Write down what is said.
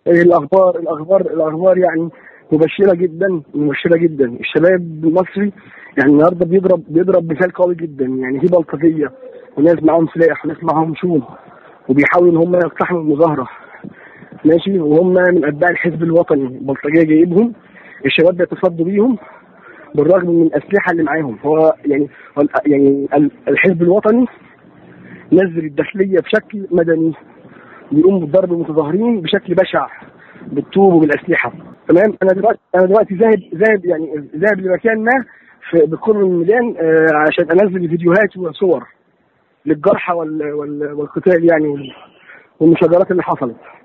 الاخبار الاخبار الاخبار يعني مبشره جدا مبشره جدا الشباب المصري يعني النهارده بيضرب بيضرب مثال قوي جدا يعني في بلطجيه وناس معاهم سلاح وناس معاهم شوم وبيحاولوا ان هم يقتحموا المظاهره ماشي وهم من اتباع الحزب الوطني البلطجيه جايبهم الشباب بيتصدوا بيهم بالرغم من الاسلحه اللي معاهم هو يعني هو ال- يعني ال- الحزب الوطني نزل الداخليه بشكل مدني بيقوم بضرب المتظاهرين بشكل بشع بالطوب وبالاسلحه تمام انا دلوقتي انا دلوقتي ذاهب ذاهب يعني ذاهب لمكان ما في بقرب من الميدان آه عشان انزل فيديوهات وصور للجرحى وال وال والقتال يعني وال- والمشاجرات اللي حصلت